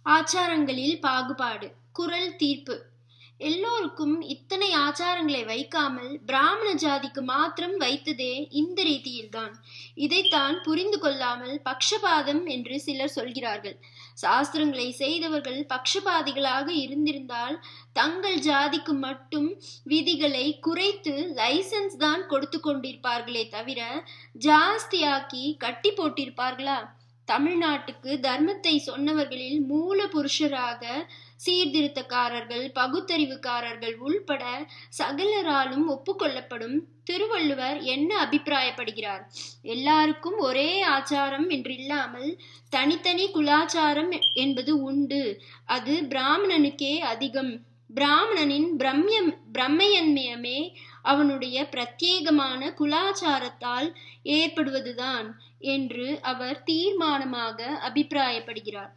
ஆச்சாரங்களில் பாகுபாடு குரல் தீர்ப்பு எல்லோருக்கும் இத்தனை ஆச்சாரங்களை வைக்காமல் பிராமண ஜாதிக்கு மாத்திரம் வைத்ததே இந்த ரீதியில்தான் இதைத்தான் புரிந்து கொள்ளாமல் பக்ஷபாதம் என்று சிலர் சொல்கிறார்கள் சாஸ்திரங்களை செய்தவர்கள் பக்ஷபாதிகளாக இருந்திருந்தால் தங்கள் ஜாதிக்கு மட்டும் விதிகளை குறைத்து லைசன்ஸ் தான் கொடுத்து கொண்டிருப்பார்களே தவிர ஜாஸ்தியாக்கி கட்டி போட்டிருப்பார்களா தமிழ்நாட்டுக்கு தர்மத்தை சொன்னவர்களில் மூல புருஷராக சீர்திருத்தக்காரர்கள் பகுத்தறிவுக்காரர்கள் உள்பட சகலராலும் ஒப்புக்கொள்ளப்படும் திருவள்ளுவர் என்ன அபிப்பிராயப்படுகிறார் எல்லாருக்கும் ஒரே ஆச்சாரம் என்றில்லாமல் தனித்தனி குலாச்சாரம் என்பது உண்டு அது பிராமணனுக்கே அதிகம் பிராமணனின் பிரம்யம் பிரம்மையன்மயமே அவனுடைய பிரத்யேகமான குலாச்சாரத்தால் ஏற்படுவதுதான் என்று அவர் தீர்மானமாக அபிப்பிராயப்படுகிறார்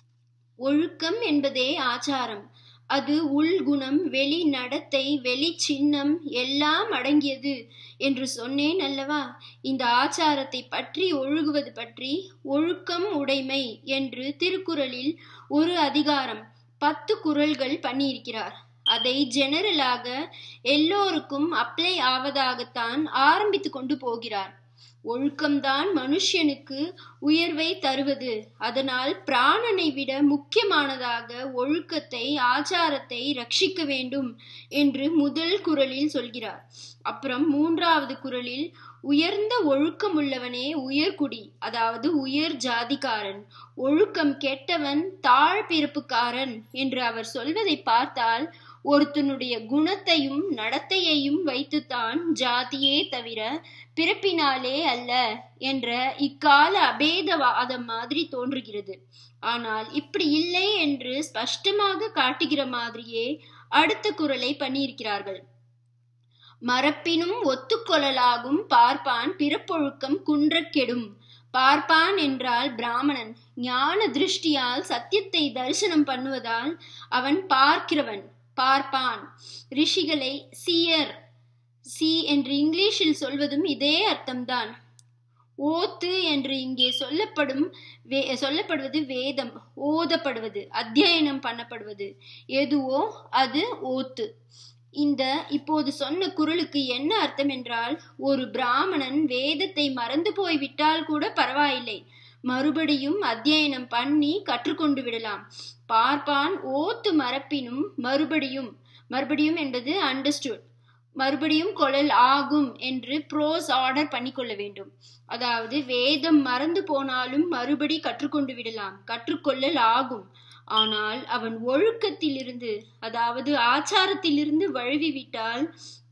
ஒழுக்கம் என்பதே ஆச்சாரம் அது உள்குணம் வெளி நடத்தை வெளி சின்னம் எல்லாம் அடங்கியது என்று சொன்னேன் அல்லவா இந்த ஆச்சாரத்தை பற்றி ஒழுகுவது பற்றி ஒழுக்கம் உடைமை என்று திருக்குறளில் ஒரு அதிகாரம் பத்து குரல்கள் பண்ணியிருக்கிறார் அதை ஜெனரலாக எல்லோருக்கும் அப்ளை ஆவதாகத்தான் ஆரம்பித்து கொண்டு போகிறார் ஒழுக்கம்தான் மனுஷனுக்கு உயர்வை தருவது அதனால் பிராணனை விட முக்கியமானதாக ஒழுக்கத்தை ஆச்சாரத்தை ரட்சிக்க வேண்டும் என்று முதல் குரலில் சொல்கிறார் அப்புறம் மூன்றாவது குரலில் உயர்ந்த ஒழுக்கம் உள்ளவனே உயர்குடி அதாவது உயர் ஜாதிக்காரன் ஒழுக்கம் கெட்டவன் தாழ் பிறப்புக்காரன் என்று அவர் சொல்வதை பார்த்தால் ஒருத்தனுடைய குணத்தையும் நடத்தையையும் வைத்துத்தான் ஜாதியே தவிர பிறப்பினாலே அல்ல என்ற இக்கால அபேதவாதம் மாதிரி தோன்றுகிறது ஆனால் இப்படி இல்லை என்று ஸ்பஷ்டமாக காட்டுகிற மாதிரியே அடுத்த குரலை பண்ணியிருக்கிறார்கள் மரப்பினும் ஒத்துக்கொள்ளலாகும் பார்ப்பான் பிறப்பொழுக்கம் குன்ற கெடும் பார்ப்பான் என்றால் பிராமணன் ஞான திருஷ்டியால் சத்தியத்தை தரிசனம் பண்ணுவதால் அவன் பார்க்கிறவன் பார்ப்பான் ரிஷிகளை சியர் சி என்று இங்கிலீஷில் சொல்வதும் இதே அர்த்தம்தான் ஓத்து என்று இங்கே சொல்லப்படும் வே சொல்லப்படுவது வேதம் ஓதப்படுவது அத்தியனம் பண்ணப்படுவது எதுவோ அது ஓத்து இந்த இப்போது சொன்ன குரலுக்கு என்ன அர்த்தம் என்றால் ஒரு பிராமணன் வேதத்தை மறந்து போய் விட்டால் கூட பரவாயில்லை மறுபடியும் அத்தியனம் பண்ணி கற்றுக்கொண்டு விடலாம் பார்ப்பான் ஓத்து மரப்பினும் மறுபடியும் மறுபடியும் என்பது அண்டர்ஸ்டுட் மறுபடியும் கொள்ளல் ஆகும் என்று ப்ரோஸ் ஆர்டர் பண்ணிக்கொள்ள வேண்டும் அதாவது வேதம் மறந்து போனாலும் மறுபடி கற்றுக்கொண்டு விடலாம் கற்றுக்கொள்ளல் ஆகும் ஆனால் அவன் ஒழுக்கத்திலிருந்து அதாவது ஆச்சாரத்திலிருந்து வழுவி விட்டால்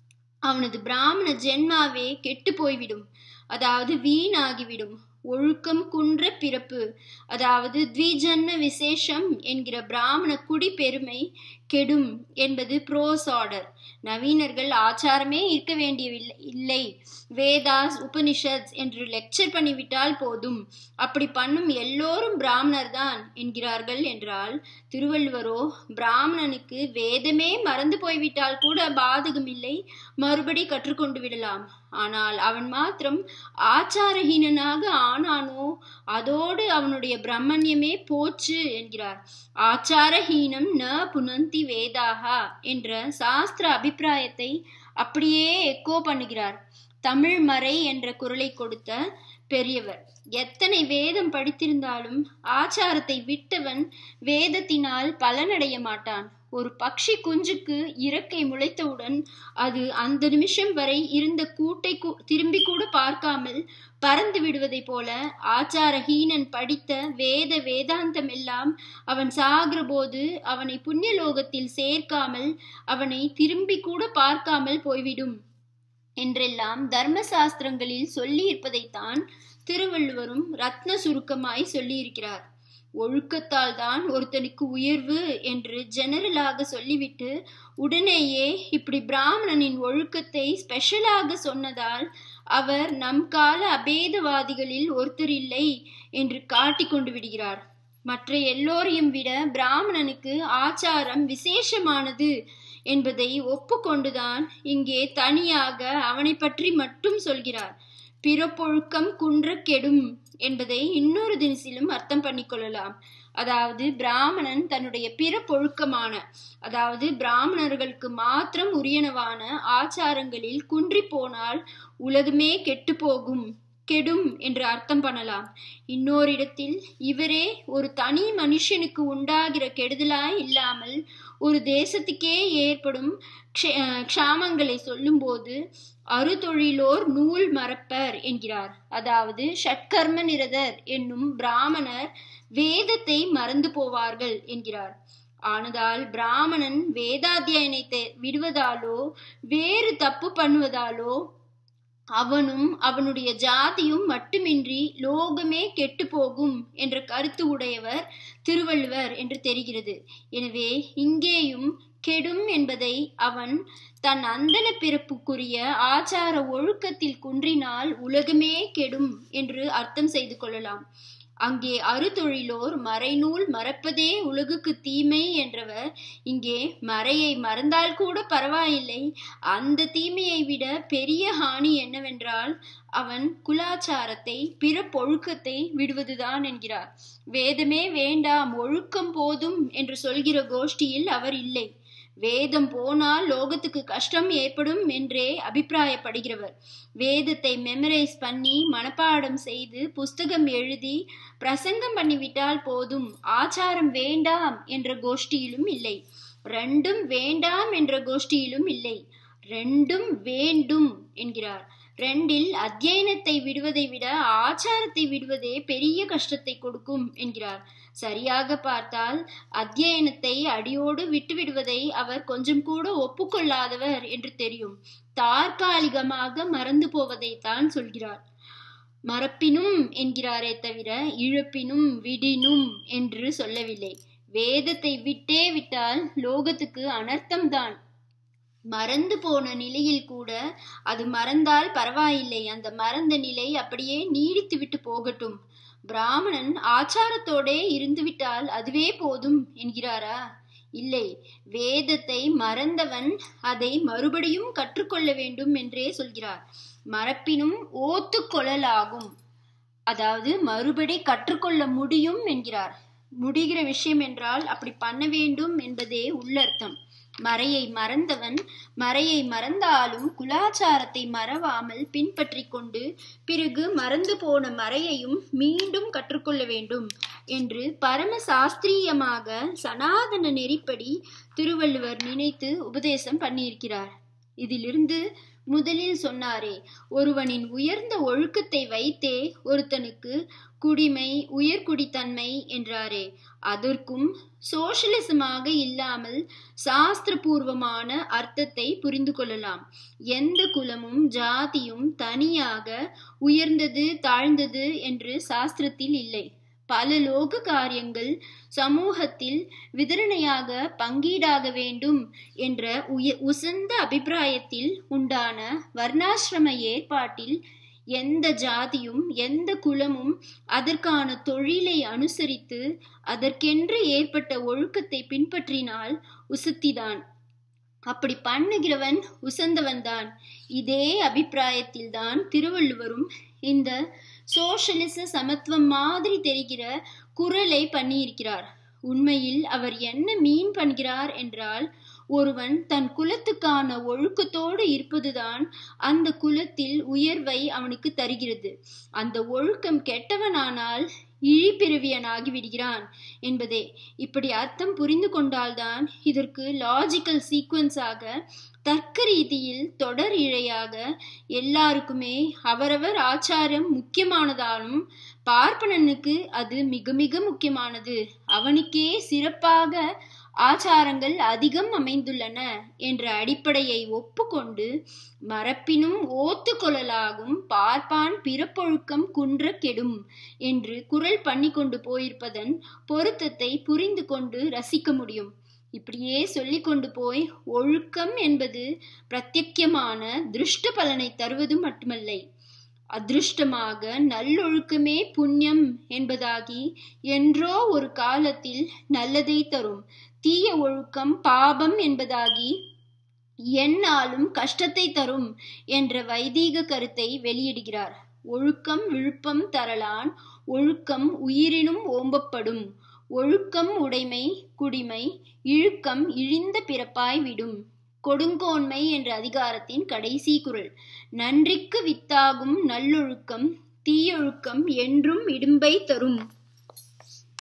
அவனது பிராமண ஜென்மாவே கெட்டு போய்விடும் அதாவது வீணாகிவிடும் ஒழுக்கம் குன்ற பிறப்பு அதாவது த்விஜன்ம விசேஷம் என்கிற பிராமண குடி பெருமை கெடும் என்பது ப்ரோஸ் ஆர்டர் நவீனர்கள் ஆச்சாரமே இருக்க வேண்டியவில்லை இல்லை வேதாஸ் உபனிஷத்ஸ் என்று லெக்சர் பண்ணிவிட்டால் போதும் அப்படி பண்ணும் எல்லோரும் பிராமணர் தான் என்கிறார்கள் என்றால் திருவள்ளுவரோ பிராமணனுக்கு வேதமே மறந்து போய்விட்டால் கூட பாதகம் இல்லை மறுபடி கற்றுக்கொண்டு விடலாம் ஆனால் அவன் மாத்திரம் ஆச்சாரஹீனனாக ஆனானோ அதோடு அவனுடைய பிரம்மண்யமே போச்சு என்கிறார் ஆச்சாரஹீனம் ந புனந்தி வேதாகா என்ற சாஸ்திர அபிப்பிராயத்தை அப்படியே எக்கோ பண்ணுகிறார் தமிழ் மறை என்ற குரலை கொடுத்த பெரியவர் எத்தனை வேதம் படித்திருந்தாலும் ஆச்சாரத்தை விட்டவன் வேதத்தினால் பலனடைய மாட்டான் ஒரு பக்ஷி குஞ்சுக்கு இறக்கை முளைத்தவுடன் அது அந்த நிமிஷம் வரை இருந்த கூட்டை திரும்பி கூட பார்க்காமல் பறந்து விடுவதை போல ஆச்சாரஹீனன் படித்த வேத வேதாந்தம் எல்லாம் அவன் சாகிற போது அவனை புண்ணியலோகத்தில் சேர்க்காமல் அவனை திரும்பி கூட பார்க்காமல் போய்விடும் என்றெல்லாம் தர்மசாஸ்திரங்களில் சொல்லி இருப்பதைத்தான் திருவள்ளுவரும் ரத்ன சுருக்கமாய் சொல்லியிருக்கிறார் ஒழுக்கத்தால் தான் ஒருத்தனுக்கு உயர்வு என்று ஜெனரலாக சொல்லிவிட்டு உடனேயே இப்படி பிராமணனின் ஒழுக்கத்தை ஸ்பெஷலாக சொன்னதால் அவர் நம் கால அபேதவாதிகளில் ஒருத்தர் இல்லை என்று காட்டிக் கொண்டு விடுகிறார் மற்ற எல்லோரையும் விட பிராமணனுக்கு ஆச்சாரம் விசேஷமானது என்பதை ஒப்புக்கொண்டுதான் இங்கே தனியாக அவனை பற்றி மட்டும் சொல்கிறார் பிறப்பொழுக்கம் குன்ற கெடும் என்பதை இன்னொரு தினசிலும் அர்த்தம் பண்ணிக்கொள்ளலாம் அதாவது பிராமணன் தன்னுடைய பிறப்பொழுக்கமான அதாவது பிராமணர்களுக்கு மாத்திரம் உரியனவான ஆச்சாரங்களில் குன்றி போனால் உலகமே கெட்டு போகும் கெடும் என்று அர்த்தம் பண்ணலாம் இன்னொரு இடத்தில் இவரே ஒரு தனி மனுஷனுக்கு உண்டாகிற கெடுதலாய் இல்லாமல் ஒரு தேசத்துக்கே ஏற்படும் க்ஷாமங்களை சொல்லும்போது அறுதொழிலோர் நூல் மறப்பர் என்கிறார் அதாவது ஷட்கர்ம நிரதர் என்னும் பிராமணர் வேதத்தை மறந்து போவார்கள் என்கிறார் ஆனதால் பிராமணன் வேதாத்தியனத்தை விடுவதாலோ வேறு தப்பு பண்ணுவதாலோ அவனும் அவனுடைய ஜாதியும் மட்டுமின்றி லோகமே கெட்டு போகும் என்ற கருத்து உடையவர் திருவள்ளுவர் என்று தெரிகிறது எனவே இங்கேயும் கெடும் என்பதை அவன் தன் அந்தன பிறப்புக்குரிய ஆச்சார ஒழுக்கத்தில் குன்றினால் உலகமே கெடும் என்று அர்த்தம் செய்து கொள்ளலாம் அங்கே அறுதொழிலோர் மறைநூல் மறப்பதே உலகுக்கு தீமை என்றவர் இங்கே மறையை மறந்தால் கூட பரவாயில்லை அந்த தீமையை விட பெரிய ஹானி என்னவென்றால் அவன் குலாச்சாரத்தை பிற பொழுக்கத்தை விடுவதுதான் என்கிறார் வேதமே வேண்டாம் ஒழுக்கம் போதும் என்று சொல்கிற கோஷ்டியில் அவர் இல்லை வேதம் போனால் லோகத்துக்கு கஷ்டம் ஏற்படும் என்றே அபிப்பிராயப்படுகிறவர் வேதத்தை மெமரைஸ் பண்ணி மனப்பாடம் செய்து புஸ்தகம் எழுதி பிரசங்கம் பண்ணிவிட்டால் போதும் ஆச்சாரம் வேண்டாம் என்ற கோஷ்டியிலும் இல்லை ரெண்டும் வேண்டாம் என்ற கோஷ்டியிலும் இல்லை ரெண்டும் வேண்டும் என்கிறார் ரெண்டில் அத்தியனத்தை விடுவதை விட ஆச்சாரத்தை விடுவதே பெரிய கஷ்டத்தை கொடுக்கும் என்கிறார் சரியாக பார்த்தால் அத்தியனத்தை அடியோடு விட்டுவிடுவதை அவர் கொஞ்சம் கூட ஒப்புக்கொள்ளாதவர் என்று தெரியும் தற்காலிகமாக மறந்து போவதைத்தான் சொல்கிறார் மறப்பினும் என்கிறாரே தவிர இழப்பினும் விடினும் என்று சொல்லவில்லை வேதத்தை விட்டே விட்டால் லோகத்துக்கு அனர்த்தம்தான் மறந்து போன நிலையில் கூட அது மறந்தால் பரவாயில்லை அந்த மறந்த நிலை அப்படியே நீடித்து விட்டு போகட்டும் பிராமணன் ஆச்சாரத்தோடே இருந்துவிட்டால் அதுவே போதும் என்கிறாரா இல்லை வேதத்தை மறந்தவன் அதை மறுபடியும் கற்றுக்கொள்ள வேண்டும் என்றே சொல்கிறார் மறப்பினும் ஓத்து கொள்ளலாகும் அதாவது மறுபடி கற்றுக்கொள்ள முடியும் என்கிறார் முடிகிற விஷயம் என்றால் அப்படி பண்ண வேண்டும் என்பதே உள்ளர்த்தம் மறையை மறந்தவன் மறையை மறந்தாலும் குலாச்சாரத்தை மறவாமல் பின்பற்றி கொண்டு பிறகு மறந்து போன மறையையும் மீண்டும் கற்றுக்கொள்ள வேண்டும் என்று பரம சாஸ்திரியமாக சனாதன நெறிப்படி திருவள்ளுவர் நினைத்து உபதேசம் பண்ணியிருக்கிறார் இதிலிருந்து முதலில் சொன்னாரே ஒருவனின் உயர்ந்த ஒழுக்கத்தை வைத்தே ஒருத்தனுக்கு குடிமை உயர்குடித்தன்மை என்றாரே அதற்கும் சோஷலிசமாக இல்லாமல் சாஸ்திரபூர்வமான அர்த்தத்தை புரிந்து கொள்ளலாம் எந்த குலமும் ஜாதியும் தனியாக உயர்ந்தது தாழ்ந்தது என்று சாஸ்திரத்தில் இல்லை பல லோக காரியங்கள் சமூகத்தில் விதரணையாக பங்கீடாக வேண்டும் என்ற உய உசந்த அபிப்பிராயத்தில் உண்டான வர்ணாசிரம ஏற்பாட்டில் எந்த ஜாதியும் எந்த குலமும் அதற்கான தொழிலை அனுசரித்து அதற்கென்று ஏற்பட்ட ஒழுக்கத்தை பின்பற்றினால் உசத்திதான் அப்படி பண்ணுகிறவன் உசந்தவன்தான் இதே அபிப்பிராயத்தில் தான் திருவள்ளுவரும் இந்த சோஷலிச சமத்துவம் மாதிரி தெரிகிற குரலை பண்ணியிருக்கிறார் உண்மையில் அவர் என்ன மீன் பண்ணுகிறார் என்றால் ஒருவன் தன் குலத்துக்கான ஒழுக்கத்தோடு இருப்பதுதான் அந்த குலத்தில் உயர்வை அவனுக்கு தருகிறது அந்த ஒழுக்கம் கெட்டவனானால் இழிப்பிறவியனாகி விடுகிறான் என்பதே இப்படி அர்த்தம் புரிந்து கொண்டால்தான் இதற்கு லாஜிக்கல் சீக்வன்ஸாக தர்க்க ரீதியில் தொடர் இழையாக எல்லாருக்குமே அவரவர் ஆச்சாரம் முக்கியமானதாலும் பார்ப்பனனுக்கு அது மிக மிக முக்கியமானது அவனுக்கே சிறப்பாக ஆச்சாரங்கள் அதிகம் அமைந்துள்ளன என்ற அடிப்படையை ஒப்புக்கொண்டு மரப்பினும் ஓத்து கொள்ளலாகும் பார்ப்பான் பிறப்பொழுக்கம் குன்ற கெடும் என்று குரல் பண்ணி கொண்டு போயிருப்பதன் பொருத்தத்தை புரிந்து கொண்டு ரசிக்க முடியும் இப்படியே சொல்லி கொண்டு போய் ஒழுக்கம் என்பது பிரத்யக்கியமான திருஷ்ட பலனை தருவது மட்டுமல்லை அதிருஷ்டமாக நல்லொழுக்கமே புண்ணியம் என்பதாகி என்றோ ஒரு காலத்தில் நல்லதை தரும் தீய ஒழுக்கம் பாபம் என்பதாகி எந்நாளும் கஷ்டத்தை தரும் என்ற வைதீக கருத்தை வெளியிடுகிறார் ஒழுக்கம் விழுப்பம் தரலான் ஒழுக்கம் உயிரினும் ஓம்பப்படும் ஒழுக்கம் உடைமை குடிமை இழுக்கம் இழிந்த பிறப்பாய் விடும் கொடுங்கோன்மை என்ற அதிகாரத்தின் கடைசி குரல் நன்றிக்கு வித்தாகும் நல்லொழுக்கம் தீயொழுக்கம் என்றும் இடும்பை தரும்